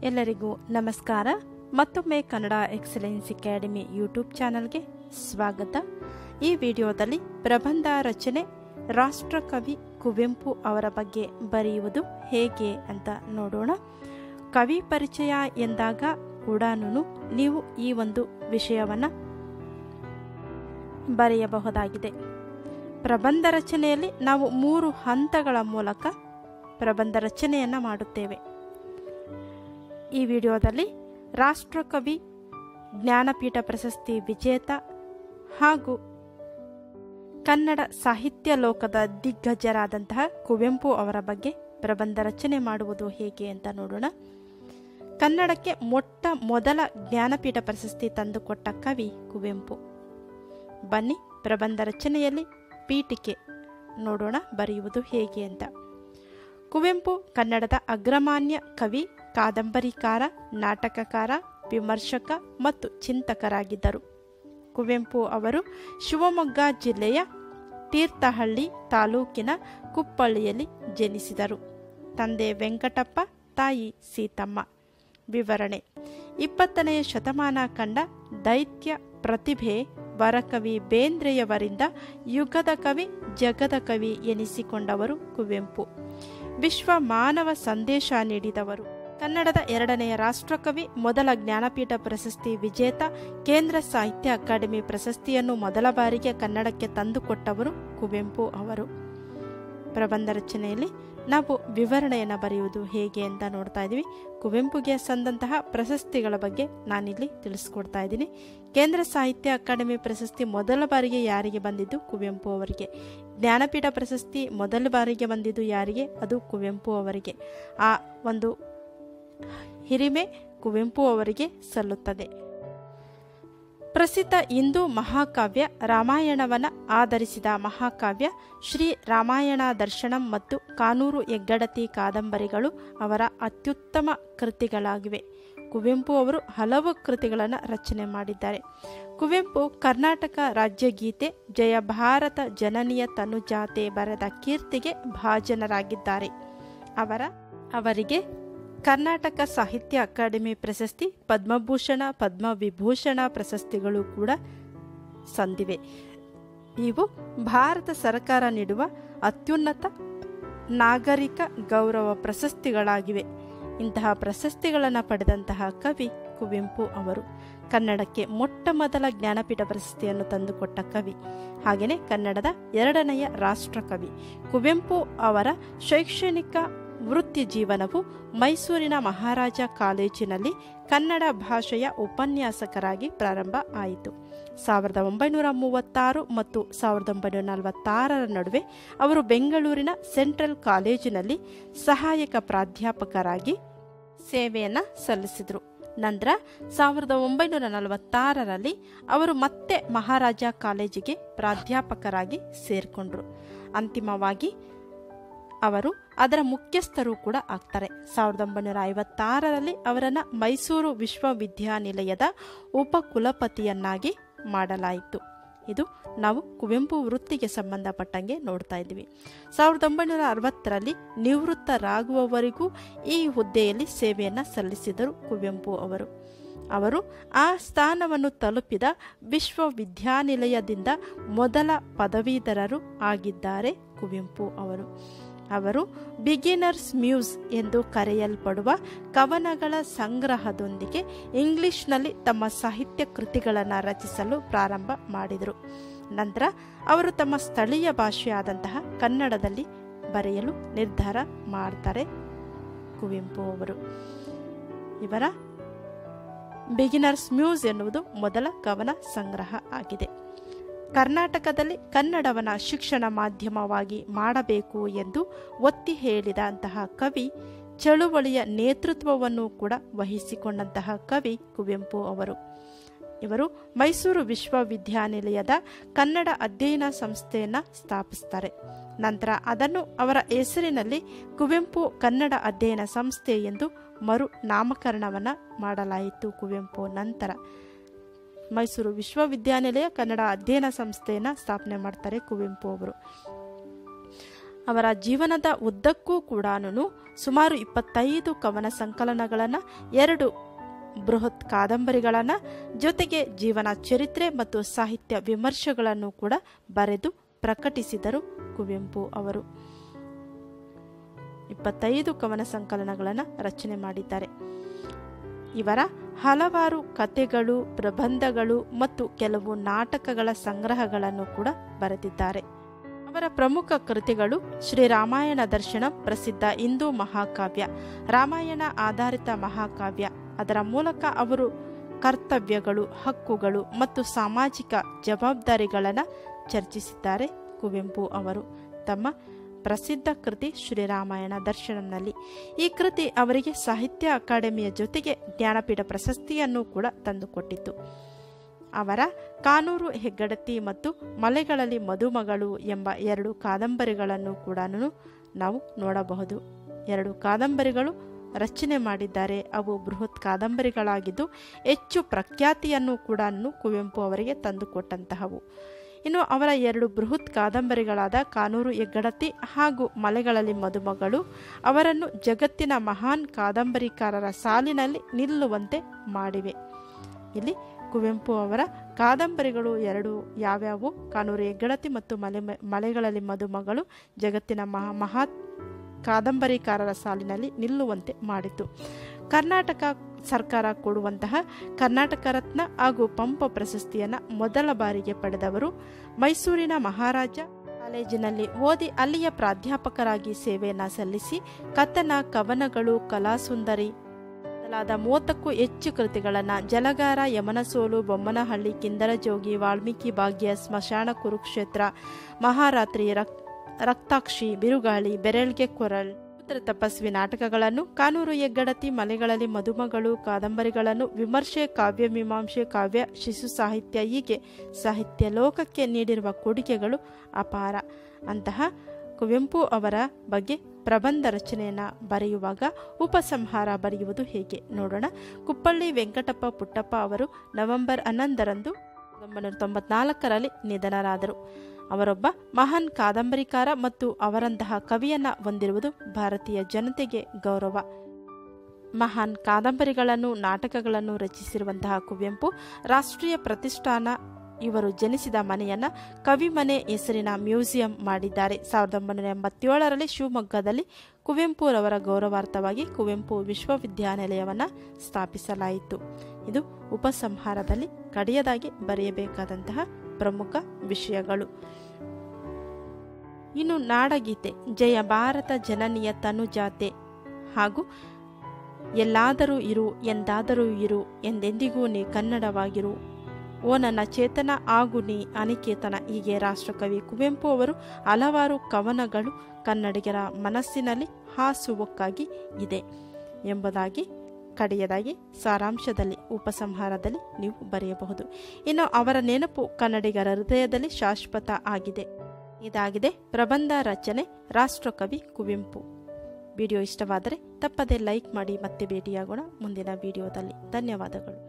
ಎಲ್ಲರಿಗೂ ನಮಸ್ಕಾರ ಮತ್ತೊಮ್ಮೆ ಕನ್ನಡ ಎಕ್ಸಲೆನ್ಸ್ ಅಕಾಡೆಮಿ ಯೂಟ್ಯೂಬ್ ಚಾನಲ್ಗೆ ಸ್ವಾಗತ ಈ ವಿಡಿಯೋದಲ್ಲಿ ಪ್ರಬಂಧ ರಚನೆ ರಾಷ್ಟ್ರಕವಿ ಕುವೆಂಪು ಅವರ ಬಗ್ಗೆ ಬರೆಯುವುದು ಹೇಗೆ ಅಂತ ನೋಡೋಣ ಕವಿ ಪರಿಚಯ ಎಂದಾಗ ಕೂಡ ನೀವು ಈ ಒಂದು ವಿಷಯವನ್ನು ಬರೆಯಬಹುದಾಗಿದೆ ಪ್ರಬಂಧ ರಚನೆಯಲ್ಲಿ ನಾವು ಮೂರು ಹಂತಗಳ ಮೂಲಕ ಪ್ರಬಂಧ ರಚನೆಯನ್ನು ಮಾಡುತ್ತೇವೆ ಈ ವಿಡಿಯೋದಲ್ಲಿ ರಾಷ್ಟ್ರಕವಿ ಜ್ಞಾನಪೀಠ ಪ್ರಶಸ್ತಿ ವಿಜೇತ ಹಾಗೂ ಕನ್ನಡ ಸಾಹಿತ್ಯ ಲೋಕದ ದಿಗ್ಗಜರಾದಂತಹ ಕುವೆಂಪು ಅವರ ಬಗ್ಗೆ ಪ್ರಬಂಧ ರಚನೆ ಮಾಡುವುದು ಹೇಗೆ ಅಂತ ನೋಡೋಣ ಕನ್ನಡಕ್ಕೆ ಮೊಟ್ಟ ಮೊದಲ ಜ್ಞಾನಪೀಠ ಪ್ರಶಸ್ತಿ ತಂದುಕೊಟ್ಟ ಕವಿ ಕುವೆಂಪು ಬನ್ನಿ ಪ್ರಬಂಧ ರಚನೆಯಲ್ಲಿ ಪೀಠಿಕೆ ನೋಡೋಣ ಬರೆಯುವುದು ಹೇಗೆ ಅಂತ ಕುವೆಂಪು ಕನ್ನಡದ ಅಗ್ರಮಾನ್ಯ ಕವಿ ಕಾದಂಬರಿಕಾರ ನಾಟಕಕಾರ ವಿಮರ್ಶಕ ಮತ್ತು ಚಿಂತಕರಾಗಿದ್ದರು ಕುವೆಂಪು ಅವರು ಶಿವಮೊಗ್ಗ ಜಿಲ್ಲೆಯ ತೀರ್ಥಹಳ್ಳಿ ತಾಲೂಕಿನ ಕುಪ್ಪಳ್ಳಿಯಲ್ಲಿ ಜನಿಸಿದರು ತಂದೆ ವೆಂಕಟಪ್ಪ ತಾಯಿ ಸೀತಮ್ಮ ವಿವರಣೆ ಇಪ್ಪತ್ತನೆಯ ಶತಮಾನ ಕಂಡ ದೈತ್ಯ ಪ್ರತಿಭೆ ವರಕವಿ ಬೇಂದ್ರೆಯವರಿಂದ ಯುಗದ ಕವಿ ಜಗದ ಕವಿ ಎನಿಸಿಕೊಂಡವರು ಕುವೆಂಪು ವಿಶ್ವ ಮಾನವ ಸಂದೇಶ ನೀಡಿದವರು ಕನ್ನಡದ ಎರಡನೆಯ ರಾಷ್ಟ್ರಕವಿ ಮೊದಲ ಜ್ಞಾನಪೀಠ ಪ್ರಶಸ್ತಿ ವಿಜೇತ ಕೇಂದ್ರ ಸಾಹಿತ್ಯ ಅಕಾಡೆಮಿ ಪ್ರಶಸ್ತಿಯನ್ನು ಮೊದಲ ಬಾರಿಗೆ ಕನ್ನಡಕ್ಕೆ ತಂದುಕೊಟ್ಟವರು ಕುವೆಂಪು ಅವರು ಪ್ರಬಂಧ ರಚನೆಯಲ್ಲಿ ನಾವು ವಿವರಣೆಯನ್ನು ಬರೆಯುವುದು ಹೇಗೆ ಅಂತ ನೋಡ್ತಾ ಇದ್ದೀವಿ ಕುವೆಂಪುಗೆ ಸಂದಂತಹ ಪ್ರಶಸ್ತಿಗಳ ಬಗ್ಗೆ ನಾನಿಲ್ಲಿ ತಿಳಿಸ್ಕೊಡ್ತಾ ಇದ್ದೀನಿ ಕೇಂದ್ರ ಸಾಹಿತ್ಯ ಅಕಾಡೆಮಿ ಪ್ರಶಸ್ತಿ ಮೊದಲ ಬಾರಿಗೆ ಯಾರಿಗೆ ಬಂದಿದ್ದು ಕುವೆಂಪು ಅವರಿಗೆ ಜ್ಞಾನಪೀಠ ಪ್ರಶಸ್ತಿ ಮೊದಲ ಬಾರಿಗೆ ಬಂದಿದ್ದು ಯಾರಿಗೆ ಅದು ಕುವೆಂಪು ಅವರಿಗೆ ಆ ಒಂದು ಹಿರಿಮೆ ಕುವೆಂಪು ಅವರಿಗೆ ಸಲ್ಲುತ್ತದೆ ಪ್ರಸಿದ್ಧ ಹಿಂದೂ ಮಹಾಕಾವ್ಯ ರಾಮಾಯಣವನ್ನ ಆಧರಿಸಿದ ಮಹಾಕಾವ್ಯ ಶ್ರೀ ರಾಮಾಯಣ ದರ್ಶನಂ ಮತ್ತು ಕಾನೂರು ಹೆಗ್ಗಡತಿ ಕಾದಂಬರಿಗಳು ಅವರ ಅತ್ಯುತ್ತಮ ಕೃತಿಗಳಾಗಿವೆ ಕುವೆಂಪು ಅವರು ಹಲವು ಕೃತಿಗಳನ್ನು ರಚನೆ ಮಾಡಿದ್ದಾರೆ ಕುವೆಂಪು ಕರ್ನಾಟಕ ರಾಜ್ಯಗೀತೆ ಜಯ ಭಾರತ ಜನನಿಯ ತನುಜಾತೆ ಬರೆದ ಕೀರ್ತಿಗೆ ಭಾಜನರಾಗಿದ್ದಾರೆ ಅವರ ಅವರಿಗೆ ಕರ್ನಾಟಕ ಸಾಹಿತ್ಯ ಅಕಾಡೆಮಿ ಪ್ರಶಸ್ತಿ ಪದ್ಮಭೂಷಣ ಪದ್ಮವಿಭೂಷಣ ಪ್ರಶಸ್ತಿಗಳು ಕೂಡ ಸಂದಿವೆ ಇವು ಭಾರತ ಸರ್ಕಾರ ನೀಡುವ ಅತ್ಯುನ್ನತ ನಾಗರಿಕ ಗೌರವ ಪ್ರಶಸ್ತಿಗಳಾಗಿವೆ ಇಂತಹ ಪ್ರಶಸ್ತಿಗಳನ್ನು ಪಡೆದಂತಹ ಕವಿ ಕುವೆಂಪು ಅವರು ಕನ್ನಡಕ್ಕೆ ಮೊಟ್ಟ ಮೊದಲ ಜ್ಞಾನಪೀಠ ಪ್ರಶಸ್ತಿಯನ್ನು ತಂದುಕೊಟ್ಟ ಕವಿ ಹಾಗೆಯೇ ಕನ್ನಡದ ಎರಡನೆಯ ರಾಷ್ಟ್ರಕವಿ ಕುವೆಂಪು ಅವರ ಶೈಕ್ಷಣಿಕ ವೃತ್ತಿ ಜೀವನವು ಮೈಸೂರಿನ ಮಹಾರಾಜ ಕಾಲೇಜಿನಲ್ಲಿ ಕನ್ನಡ ಭಾಷೆಯ ಉಪನ್ಯಾಸಕರಾಗಿ ಪ್ರಾರಂಭ ಆಯಿತು ಸಾವಿರದ ಒಂಬೈನೂರ ಮೂವತ್ತಾರು ಮತ್ತು ಸಾವಿರದ ಒಂಬೈನೂರ ನಲವತ್ತಾರರ ನಡುವೆ ಅವರು ಬೆಂಗಳೂರಿನ ಸೆಂಟ್ರಲ್ ಕಾಲೇಜಿನಲ್ಲಿ ಸಹಾಯಕ ಪ್ರಾಧ್ಯಾಪಕರಾಗಿ ಸೇವೆಯನ್ನು ಸಲ್ಲಿಸಿದರು ನಂತರ ಸಾವಿರದ ಒಂಬೈನೂರ ನಲವತ್ತಾರರಲ್ಲಿ ಅವರು ಮತ್ತೆ ಮಹಾರಾಜ ಕಾಲೇಜಿಗೆ ಪ್ರಾಧ್ಯಾಪಕರಾಗಿ ಸೇರಿಕೊಂಡ್ರು ಅಂತಿಮವಾಗಿ ಅವರು ಅದರ ಮುಖ್ಯಸ್ಥರು ಕೂಡ ಆಗ್ತಾರೆ ಸಾವಿರದ ಒಂಬೈನೂರ ಐವತ್ತಾರರಲ್ಲಿ ಅವರನ್ನು ಮೈಸೂರು ವಿಶ್ವವಿದ್ಯಾನಿಲಯದ ಉಪಕುಲಪತಿಯನ್ನಾಗಿ ಮಾಡಲಾಯಿತು ಇದು ನಾವು ಕುವೆಂಪು ವೃತ್ತಿಗೆ ಸಂಬಂಧಪಟ್ಟಂಗೆ ನೋಡ್ತಾ ಇದ್ವಿ ಸಾವಿರದ ಒಂಬೈನೂರ ಅರವತ್ತರಲ್ಲಿ ನಿವೃತ್ತರಾಗುವವರೆಗೂ ಈ ಹುದ್ದೆಯಲ್ಲಿ ಸೇವೆಯನ್ನು ಸಲ್ಲಿಸಿದರು ಕುವೆಂಪು ಅವರು ಅವರು ಆ ಸ್ಥಾನವನ್ನು ತಲುಪಿದ ವಿಶ್ವವಿದ್ಯಾನಿಲಯದಿಂದ ಮೊದಲ ಪದವೀಧರರು ಆಗಿದ್ದಾರೆ ಕುವೆಂಪು ಅವರು ಅವರು ಬಿಗಿನರ್ಸ್ ಮ್ಯೂಸ್ ಎಂದು ಕರೆಯಲ್ಪಡುವ ಕವನಗಳ ಸಂಗ್ರಹದೊಂದಿಗೆ ಇಂಗ್ಲಿಷ್ನಲ್ಲಿ ತಮ್ಮ ಸಾಹಿತ್ಯ ಕೃತಿಗಳನ್ನು ರಚಿಸಲು ಪ್ರಾರಂಭ ಮಾಡಿದರು ನಂತರ ಅವರು ತಮ್ಮ ಸ್ಥಳೀಯ ಭಾಷೆಯಾದಂತಹ ಕನ್ನಡದಲ್ಲಿ ಬರೆಯಲು ನಿರ್ಧಾರ ಮಾಡ್ತಾರೆ ಕುವೆಂಪು ಅವರು ಇವರ ಬಿಗಿನರ್ಸ್ ಮ್ಯೂಸ್ ಎನ್ನುವುದು ಮೊದಲ ಕವನ ಸಂಗ್ರಹ ಆಗಿದೆ ಕರ್ನಾಟಕದಲ್ಲಿ ಕನ್ನಡವನ್ನ ಶಿಕ್ಷಣ ಮಾಧ್ಯಮವಾಗಿ ಮಾಡಬೇಕು ಎಂದು ಒತ್ತಿ ಹೇಳಿದಂತಹ ಕವಿ ಚಳುವಳಿಯ ನೇತೃತ್ವವನ್ನು ಕೂಡ ವಹಿಸಿಕೊಂಡಂತಹ ಕವಿ ಕುವೆಂಪು ಅವರು ಇವರು ಮೈಸೂರು ವಿಶ್ವವಿದ್ಯಾನಿಲಯದ ಕನ್ನಡ ಅಧ್ಯಯನ ಸಂಸ್ಥೆಯನ್ನು ಸ್ಥಾಪಿಸ್ತಾರೆ ನಂತರ ಅದನ್ನು ಅವರ ಹೆಸರಿನಲ್ಲಿ ಕುವೆಂಪು ಕನ್ನಡ ಅಧ್ಯಯನ ಸಂಸ್ಥೆ ಎಂದು ಮರು ನಾಮಕರಣವನ್ನು ಮಾಡಲಾಯಿತು ಕುವೆಂಪು ನಂತರ ಮೈಸೂರು ವಿಶ್ವವಿದ್ಯಾನಿಲಯ ಕನ್ನಡ ಅಧ್ಯಯನ ಸಂಸ್ಥೆಯನ್ನು ಸ್ಥಾಪನೆ ಮಾಡ್ತಾರೆ ಕುವೆಂಪು ಅವರು ಅವರ ಜೀವನದ ಉದ್ದಕ್ಕೂ ಕೂಡ ಸುಮಾರು ಇಪ್ಪತ್ತೈದು ಕವನ ಸಂಕಲನಗಳನ್ನು ಎರಡು ಬೃಹತ್ ಕಾದಂಬರಿಗಳನ್ನು ಜೊತೆಗೆ ಜೀವನ ಚರಿತ್ರೆ ಮತ್ತು ಸಾಹಿತ್ಯ ವಿಮರ್ಶೆಗಳನ್ನು ಕೂಡ ಬರೆದು ಪ್ರಕಟಿಸಿದರು ಕುವೆಂಪು ಅವರು ಇಪ್ಪತ್ತೈದು ಕವನ ಸಂಕಲನಗಳನ್ನು ರಚನೆ ಮಾಡಿದ್ದಾರೆ ಇವರ ಹಲವಾರು ಕಥೆಗಳು ಪ್ರಬಂಧಗಳು ಮತ್ತು ಕೆಲವು ನಾಟಕಗಳ ಸಂಗ್ರಹಗಳನ್ನು ಕೂಡ ಬರೆದಿದ್ದಾರೆ ಅವರ ಪ್ರಮುಖ ಕೃತಿಗಳು ಶ್ರೀರಾಮಾಯಣ ದರ್ಶನ ಪ್ರಸಿದ್ಧ ಹಿಂದೂ ಮಹಾಕಾವ್ಯ ರಾಮಾಯಣ ಆಧಾರಿತ ಮಹಾಕಾವ್ಯ ಅದರ ಮೂಲಕ ಅವರು ಕರ್ತವ್ಯಗಳು ಹಕ್ಕುಗಳು ಮತ್ತು ಸಾಮಾಜಿಕ ಜವಾಬ್ದಾರಿಗಳನ್ನು ಚರ್ಚಿಸಿದ್ದಾರೆ ಕುವೆಂಪು ಅವರು ತಮ್ಮ ಪ್ರಸಿದ್ಧ ಕೃತಿ ಶ್ರೀರಾಮಾಯಣ ದರ್ಶನಂನಲ್ಲಿ ಈ ಕೃತಿ ಅವರಿಗೆ ಸಾಹಿತ್ಯ ಅಕಾಡೆಮಿಯ ಜೊತೆಗೆ ಜ್ಞಾನಪೀಠ ಪ್ರಶಸ್ತಿಯನ್ನು ಕೂಡ ತಂದುಕೊಟ್ಟಿತು ಅವರ ಕಾನೂರು ಹೆಗ್ಗಡತಿ ಮತ್ತು ಮಲೆಗಳಲ್ಲಿ ಮದುಮಗಳು ಎಂಬ ಎರಡು ಕಾದಂಬರಿಗಳನ್ನು ಕೂಡ ನಾವು ನೋಡಬಹುದು ಎರಡು ಕಾದಂಬರಿಗಳು ರಚನೆ ಮಾಡಿದ್ದಾರೆ ಅವು ಬೃಹತ್ ಕಾದಂಬರಿಗಳಾಗಿದ್ದು ಹೆಚ್ಚು ಪ್ರಖ್ಯಾತಿಯನ್ನು ಕೂಡ ಕುವೆಂಪು ಅವರಿಗೆ ತಂದುಕೊಟ್ಟಂತಹವು ಇನ್ನು ಅವರ ಎರಡು ಬೃಹತ್ ಕಾದಂಬರಿಗಳಾದ ಕಾನೂರು ಹೆಗ್ಗಡತಿ ಹಾಗೂ ಮಲೆಗಳಲ್ಲಿ ಮದುಮಗಳು ಅವರನ್ನು ಜಗತ್ತಿನ ಮಹಾನ್ ಕಾದಂಬರಿಕಾರರ ಸಾಲಿನಲ್ಲಿ ನಿಲ್ಲುವಂತೆ ಮಾಡಿವೆ ಇಲ್ಲಿ ಕುವೆಂಪು ಅವರ ಕಾದಂಬರಿಗಳು ಎರಡು ಯಾವ್ಯಾವು ಕಾನೂರು ಹೆಗ್ಗಡತಿ ಮತ್ತು ಮಲೆ ಮಲೆಗಳಲ್ಲಿ ಮದುಮಗಳು ಜಗತ್ತಿನ ಮಹಾ ಮಹಾತ್ ಕಾದಂಬರಿಕಾರರ ಸಾಲಿನಲ್ಲಿ ನಿಲ್ಲುವಂತೆ ಮಾಡಿತು ಕರ್ನಾಟಕ ಸರ್ಕಾರ ಕೊಡುವಂತಹ ಕರ್ನಾಟಕ ರತ್ನ ಹಾಗೂ ಪಂಪ ಪ್ರಶಸ್ತಿಯನ್ನು ಮೊದಲ ಬಾರಿಗೆ ಪಡೆದವರು ಮೈಸೂರಿನ ಮಹಾರಾಜ ಕಾಲೇಜಿನಲ್ಲಿ ಓದಿ ಅಲ್ಲಿಯ ಪ್ರಾಧ್ಯಾಪಕರಾಗಿ ಸೇವೆಯನ್ನು ಸಲ್ಲಿಸಿ ಕಥನ ಕವನಗಳು ಕಲಾಸುಂದರಿ ಮೊದಲಾದ ಮೂವತ್ತಕ್ಕೂ ಹೆಚ್ಚು ಕೃತಿಗಳನ್ನು ಜಲಗಾರ ಯಮನಸೋಲು ಬೊಮ್ಮನಹಳ್ಳಿ ಕಿಂದರಜೋಗಿ ವಾಲ್ಮೀಕಿ ಭಾಗ್ಯ ಸ್ಮಶಾನ ಕುರುಕ್ಷೇತ್ರ ಮಹಾರಾತ್ರಿ ರಕ್ ರಕ್ತಾಕ್ಷಿ ಬಿರುಗಾಳಿ ಬೆರಳ್ಗೆ ಕೊರಳ್ ಪುತ್ರ ತಪಸ್ವಿ ನಾಟಕಗಳನ್ನು ಕಾನೂರು ಹೆಗ್ಗಡತಿ ಮಲೆಗಳಲ್ಲಿ ಮದುಮಗಳು ಕಾದಂಬರಿಗಳನ್ನು ವಿಮರ್ಶೆ ಕಾವ್ಯ ಮೀಮಾಂಸೆ ಕಾವ್ಯ ಶಿಶು ಸಾಹಿತ್ಯ ಹೀಗೆ ಸಾಹಿತ್ಯ ಲೋಕಕ್ಕೆ ನೀಡಿರುವ ಕೊಡುಗೆಗಳು ಅಪಾರ ಅಂತಹ ಕುವೆಂಪು ಅವರ ಬಗ್ಗೆ ಪ್ರಬಂಧ ರಚನೆಯನ್ನು ಬರೆಯುವಾಗ ಉಪಸಂಹಾರ ಬರೆಯುವುದು ಹೇಗೆ ನೋಡೋಣ ಕುಪ್ಪಳ್ಳಿ ವೆಂಕಟಪ್ಪ ಪುಟ್ಟಪ್ಪ ಅವರು ನವೆಂಬರ್ ಹನ್ನೊಂದರಂದು ಒಂಬೈನೂರ ತೊಂಬತ್ನಾಲ್ಕರಲ್ಲಿ ನಿಧನರಾದರು ಅವರೊಬ್ಬ ಮಹಾನ್ ಕಾದಂಬರಿಕಾರ ಮತ್ತು ಅವರಂತಹ ಕವಿಯನ್ನ ಹೊಂದಿರುವುದು ಭಾರತೀಯ ಜನತೆಗೆ ಗೌರವ ಮಹಾನ್ ಕಾದಂಬರಿಗಳನ್ನು ನಾಟಕಗಳನ್ನು ರಚಿಸಿರುವಂತಹ ಕುವೆಂಪು ರಾಷ್ಟ್ರೀಯ ಪ್ರತಿಷ್ಠಾನ ಇವರು ಜನಿಸಿದ ಮನೆಯನ್ನ ಕವಿಮನೆ ಹೆಸರಿನ ಮ್ಯೂಸಿಯಂ ಮಾಡಿದ್ದಾರೆ ಸಾವಿರದ ಒಂಬೈನೂರ ಎಂಬತ್ತೇಳರಲ್ಲಿ ಶಿವಮೊಗ್ಗದಲ್ಲಿ ಕುವೆಂಪುರವರ ಗೌರವಾರ್ಥವಾಗಿ ಕುವೆಂಪು ವಿಶ್ವವಿದ್ಯಾನಿಲಯವನ್ನು ಸ್ಥಾಪಿಸಲಾಯಿತು ಇದು ಉಪಸಂಹಾರದಲ್ಲಿ ಕಡೆಯದಾಗಿ ಬರೆಯಬೇಕಾದಂತಹ ಪ್ರಮುಖ ವಿಷಯಗಳು ಇನ್ನು ನಾಡಗೀತೆ ಜಯ ಭಾರತ ಜನನಿಯ ತನುಜಾತೆ ಹಾಗೂ ಎಲ್ಲಾದರೂ ಇರು ಎಂದಾದರೂ ಇರು ಎಂದೆಂದಿಗೂ ನೀ ಕನ್ನಡವಾಗಿರು ಓ ನನ್ನ ಚೇತನ ಆಗು ನೀ ಅನಿಕೇತನ ಹೀಗೆ ರಾಷ್ಟ್ರಕವಿ ಕುವೆಂಪು ಅವರು ಹಲವಾರು ಕವನಗಳು ಕನ್ನಡಿಗರ ಮನಸ್ಸಿನಲ್ಲಿ ಹಾಸುವಕ್ಕಾಗಿ ಇದೆ ಎಂಬುದಾಗಿ ಕಡೆಯದಾಗಿ ಸಾರಾಂಶದಲ್ಲಿ ಉಪಸಂಹಾರದಲ್ಲಿ ನೀವು ಬರೆಯಬಹುದು ಇನ್ನು ಅವರ ನೆನಪು ಕನ್ನಡಿಗರ ಹೃದಯದಲ್ಲಿ ಶಾಶ್ವತ ಆಗಿದೆ ಇದಾಗಿದೆ ಪ್ರಬಂಧ ರಚನೆ ರಾಷ್ಟ್ರಕವಿ ಕುವೆಂಪು ವಿಡಿಯೋ ಇಷ್ಟವಾದರೆ ತಪ್ಪದೆ ಲೈಕ್ ಮಾಡಿ ಮತ್ತೆ ಭೇಟಿಯಾಗೋಣ ಮುಂದಿನ ವಿಡಿಯೋದಲ್ಲಿ ಧನ್ಯವಾದಗಳು